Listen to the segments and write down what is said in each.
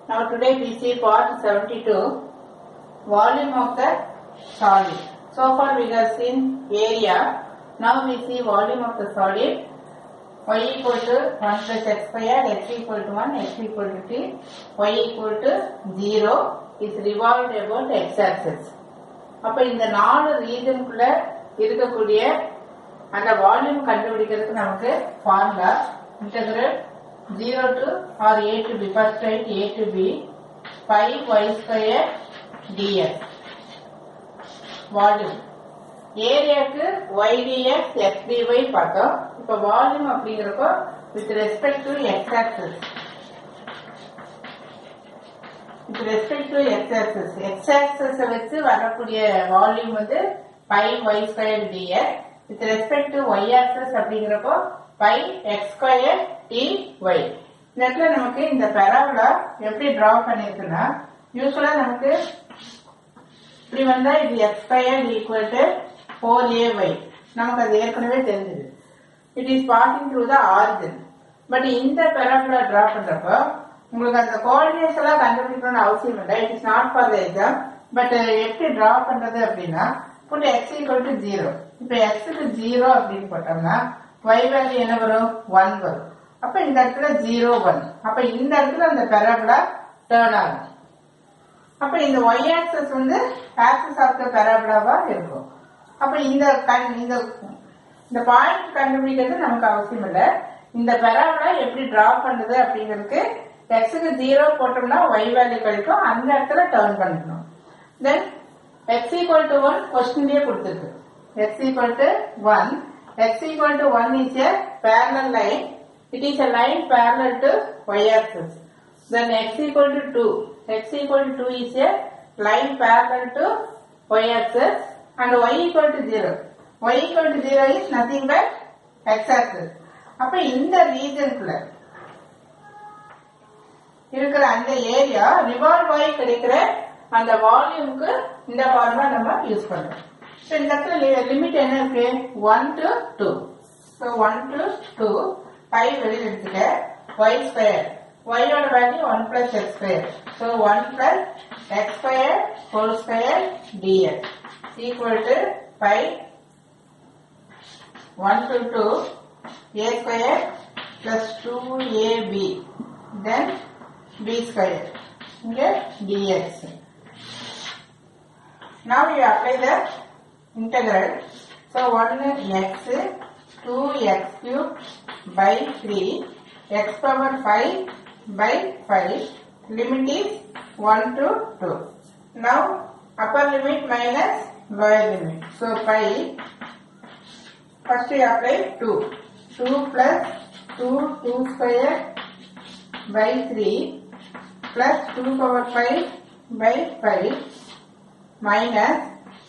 Now today we see part 72, volume of the solid. So far we have seen area. Now we see volume of the solid. y equal to 1 plus x squared, x equal to 1, x equal to t, y equal to 0 is revolved about x axis. அப்ப இந்த நாலு ரீஜனுக்குள்ள இருக்கக்கூடிய அந்த volume கண்டுபிடிக்கிறதுக்கு நமக்கு formula integral zero to R A to B first right A to B five Y square DS volume ஏரியாக்கு Y DX X DY பார்த்தோம் இப்போ வால்யூம் அப்படிங்கிறப்போ with respect to X axis with respect to X axis X axis வச்சு வரக்கூடிய volume வந்து five Y square DX with respect to Y axis அப்படிங்கிறப்போ five X square D Y இந்த இடத்துல நமக்கு இந்த பெராபுலா எப்படி டிரா பண்ணிருக்குன்னா யூஸ்வலா நமக்கு இப்படி வந்தா இது X square equal to four A Y நமக்கு அது ஏற்கனவே தெரிஞ்சது it is passing through the origin but இந்த பெராபுலா டிரா பண்றப்போ உங்களுக்கு அந்த கோஆர்டினேட்ஸ் எல்லாம் கண்டுபிடிக்கணும்னு அவசியம் இல்லை it is not for the exam but எப்படி டிரா பண்றது அப்படின்னா put x equal to zero இப்போ எக்ஸுக்கு ஜீரோ அப்படின்னு போட்டோம்னா ஒய் வேல்யூ என்ன வரும் ஒன் வரும் அப்ப இந்த இடத்துல ஜீரோ ஒன் அப்ப இந்த இடத்துல அந்த பெராபுலா டேர்ன் ஆகும் அப்ப இந்த ஒய் ஆக்சஸ் வந்து ஆக்சஸ் ஆஃப் த பெராபுலாவா இருக்கும் அப்ப இந்த கண்- இந்த இந்த பாயிண்ட் கண்டுபிடிக்கிறது நமக்கு அவசியம் இல்ல இந்த பெராபுலா எப்படி டிரா பண்றது அப்படிங்கிறதுக்கு எக்ஸுக்கு ஜீரோ போட்டோம்னா ஒய் வேல்யூ கிடைக்கும் அந்த இடத்துல டேர்ன் பண்ணிக்கணும் then x equal to one கொஸ்டின்லயே கொடுத்துருக்கு x equal to one x equal to one is a parallel line it is a line parallel to y axis then x equal to 2 x equal to 2 is a line parallel to y axis and y equal to 0 y equal to 0 is nothing but x axis அப்ப இந்த ரீஜனுக்குள்ள இருக்கிற அந்த area revolve ஆகி கிடைக்கிற அந்த வால்யூமுக்கு இந்த formula நம்ம use பண்றோம் ஸோ இந்த இடத்துல லிமிட் என்ன இருக்கு one to two so one to two five வெளியில் எடுத்துக்க ஒய் ஸ்கொயர் ஒய்யோட value one plus x square so one plus x square whole square dx equal to five one to two a square plus 2ab then b square okay dx now you apply the integral so 1 x 2 x cube by 3 x power 5 by 5 limit is 1 to 2 now upper limit minus lower limit so 5 First we apply 2. 2 plus 2, 2 square by 3 plus 2 power 5 by 5 minus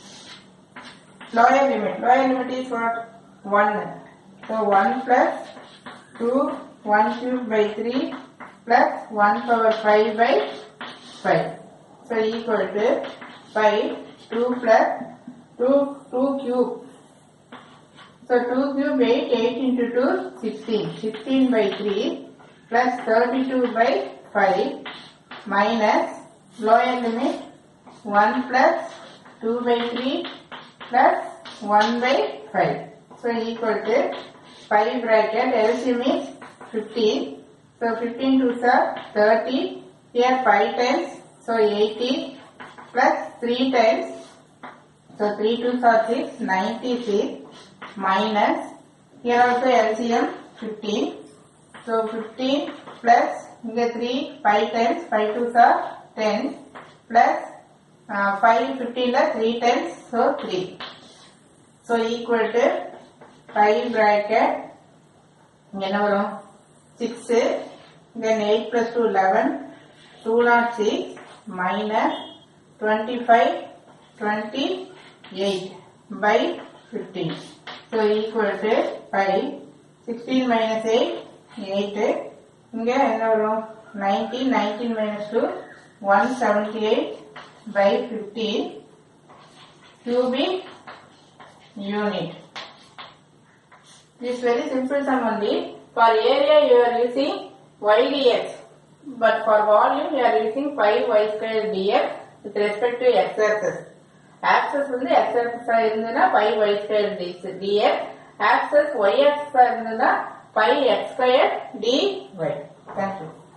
lower limit. Lower limit is what? 1. So 1 plus 2, 1 cube by 3 plus 1 power 5 by 5. So equal to 5, 2 plus 2, 2 cube so 2 cube 8, 8 into 2, 16. 16 by 3 plus 32 by 5 minus lower limit 1 plus 2 by 3 plus 1 by 5. So equal to 5 bracket LCM is 15. So 15 to the 30. Here 5 times. So 80 plus 3 times. So 3 to are 6, 96 minus here also LCM 15. So 15 plus இங்க 3 5 times 5 to are 10 plus uh, 5 15 ல 3 times so 3. So equal to 5 bracket இங்க என்ன வரும் 6 then 8 plus 2 11 206 minus 25 28 by 15. So equal to 5. 16 minus 8, 8. இங்க என்ன வரும் 19, 19 minus 2, 178 by 15 cubic unit. This very simple sum only. For area you are using ydx. but for volume we are using pi y square dx with respect to x axis. axis வந்து x axis ஆ இருந்ததுன்னா pi y square dx, axis y axis ஆ இருந்ததுன்னா pi x square dy. Thank you.